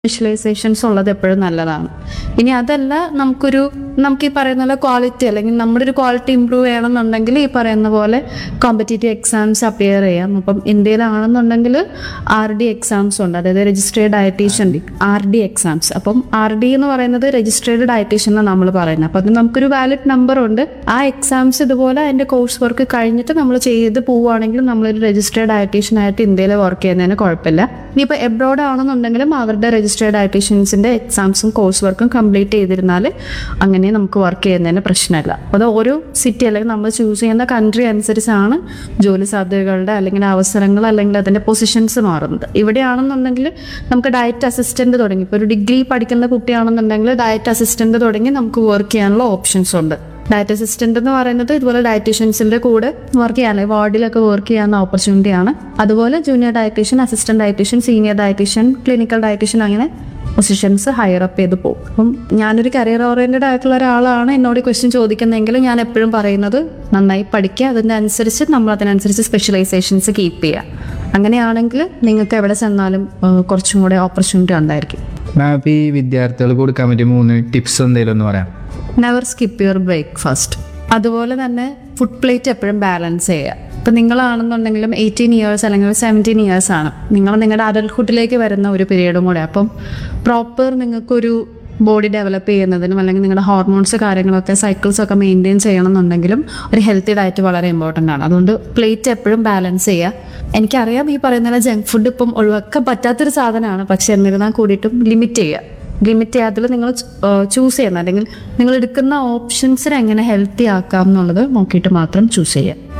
specialisations ഉള്ളത് എപ്പോഴും നല്ലതാണ് ഇനി അതല്ല നമുക്കൊരു നമുക്ക് ഈ പറയുന്ന പോലെ ക്വാളിറ്റി അല്ലെങ്കിൽ നമ്മുടെ ഒരു ക്വാളിറ്റി ഇമ്പ്രൂവ് ചെയ്യണമെന്നുണ്ടെങ്കിൽ ഈ പറയുന്ന പോലെ കോമ്പറ്റേറ്റീവ് എക്സാംസ് അപ്പിയർ ചെയ്യാം അപ്പം ഇന്ത്യയിലാണെന്നുണ്ടെങ്കിൽ ആർ ഡി എക്സാംസ് ഉണ്ട് അതായത് registered dietitian R D exams അപ്പം ആർ ഡി എന്ന് പറയുന്നത് രജിസ്ട്രേഡ് ഡയറ്റീഷ്യൻ എന്നാണ് നമ്മൾ പറയുന്നത് അപ്പം അത് നമുക്കൊരു വാലിഡ് നമ്പർ ഉണ്ട് ആ എക്സാംസ് ഇതുപോലെ അതിൻ്റെ കോഴ്സ് വർക്ക് കഴിഞ്ഞിട്ട് നമ്മൾ ചെയ്ത് പോവുകയാണെങ്കിൽ നമ്മളൊരു രജിസ്ട്രേഡ് ഡയറ്റീഷ്യൻ ആയിട്ട് ഇന്ത്യയിൽ വർക്ക് ചെയ്യുന്നതിന് കുഴപ്പമില്ല ഇനിയിപ്പോൾ എബ്രോഡ് ആണെന്നുണ്ടെങ്കിലും അവരുടെ രജിസ്ട്രേഡ് ഡയറ്റീഷ്യൻസിൻ്റെ എക്സാംസും കോഴ്സ് വർക്കും കംപ്ലീറ്റ് ചെയ്തിരുന്നാൽ അങ്ങനെ നമുക്ക് വർക്ക് ചെയ്യുന്നതിന് പ്രശ്നമില്ല അത് ഓരോ സിറ്റി അല്ലെങ്കിൽ നമ്മൾ ചൂസ് ചെയ്യുന്ന കൺട്രി അനുസരിച്ചാണ് ജോലി സാധ്യതകളുടെ അല്ലെങ്കിൽ അവസരങ്ങൾ അല്ലെങ്കിൽ അതിൻ്റെ പൊസിഷൻസ് മാറുന്നത് ഇവിടെയാണെന്നുണ്ടെങ്കിൽ നമുക്ക് ഡയറ്റ് അസിസ്റ്റന്റ് തുടങ്ങി ഇപ്പോൾ ഒരു ഡിഗ്രി പഠിക്കുന്ന കുട്ടിയാണെന്നുണ്ടെങ്കിൽ ഡയറ്റ് അസിസ്റ്റന്റ് തുടങ്ങി നമുക്ക് വർക്ക് ചെയ്യാനുള്ള ഓപ്ഷൻസ് ഉണ്ട് ഡയറ്റ് അസിസ്റ്റന്റ് എന്ന് പറയുന്നത് ഇതുപോലെ ഡയറ്റീഷ്യൻസിന്റെ കൂടെ വർക്ക് ചെയ്യാൻ വാർഡിലൊക്കെ വർക്ക് ചെയ്യാവുന്ന ഓപ്പർച്യൂണിറ്റിയാണ് അതുപോലെ junior dietitian assistant dietitian senior dietitian clinical dietitian അങ്ങനെ പൊസിഷൻസ് ഹയർ അപ്പ് ചെയ്ത് പോകും അപ്പം ഞാനൊരു കരിയർ ഓറിയന്റഡ് ആയിട്ടുള്ള ഒരാളാണ് എന്നോട് ക്വസ്റ്റ്യൻ ചോദിക്കുന്നതെങ്കിൽ ഞാൻ എപ്പോഴും പറയുന്നത് നന്നായി പഠിക്കുക അതിൻ്റെ അനുസരിച്ച് നമ്മൾ അതിനനുസരിച്ച് സ്പെഷ്യലൈസേഷൻസ് കീപ്പ് ചെയ്യുക അങ്ങനെയാണെങ്കിൽ നിങ്ങൾക്ക് എവിടെ ചെന്നാലും ആ, കുറച്ചും കൂടെ ഓപ്പർച്യൂണിറ്റി ഉണ്ടായിരിക്കും മാം ഇപ്പം ഈ വിദ്യാർത്ഥികൾക്ക് കൊടുക്കാൻ പറ്റിയ മൂന്ന് ടിപ്സ് എന്തെങ്കിലും ഒന്ന് പറയാം നെവർ സ്കിപ്പ് യുവർ ബ്രേക്ക്ഫാസ്റ്റ് അതുപോലെ തന്നെ ഫുഡ് പ്ലേറ്റ് എപ്പോഴും ബാലൻസ് ചെയ്യുക ഇപ്പം നിങ്ങളാണെന്നുണ്ടെങ്കിലും എയ്റ്റീൻ ഇയേഴ്സ് അല്ലെങ്കിൽ സെവൻറ്റീൻ ഇയേഴ്സ് ആണ് നിങ്ങൾ നിങ്ങളുടെ അഡൽഹുഡിലേക്ക് വരുന്ന ഒരു പീരീഡും കൂടെ അപ്പം പ്രോപ്പർ നിങ്ങൾക്കൊരു ബോഡി ഡെവലപ്പ് ചെയ്യുന്നതിനും അല്ലെങ്കിൽ നിങ്ങളുടെ ഹോർമോൺസ് കാര്യങ്ങളൊക്കെ സൈക്കിൾസ് ഒക്കെ മെയിൻറ്റെയിൻ ചെയ്യണമെന്നുണ്ടെങ്കിലും ഒരു ഹെൽത്തി ഡയറ്റ് വളരെ ഇമ്പോർട്ടൻ്റ് ആണ് അതുകൊണ്ട് പ്ലേറ്റ് എപ്പോഴും ബാലൻസ് ചെയ്യുക എനിക്കറിയാം ഈ പറയുന്ന ജങ്ക് ഫുഡ് ഇപ്പം ഒഴിവാക്കാൻ പറ്റാത്തൊരു സാധനമാണ് പക്ഷെ എന്നിരുന്നാൽ കൂടിയിട്ടും ലിമിറ്റ് ചെയ്യുക ലിമിറ്റ് ചെയ്യാത്തതിൽ നിങ്ങൾ ചൂസ് ചെയ്യുന്ന അല്ലെങ്കിൽ നിങ്ങൾ എടുക്കുന്ന ഓപ്ഷൻസിനെ എങ്ങനെ ഹെൽത്തി ആക്കാം എന്നുള്ളത് നോക്കിയിട്ട് മാത്രം ചൂസ് ചെയ്യുക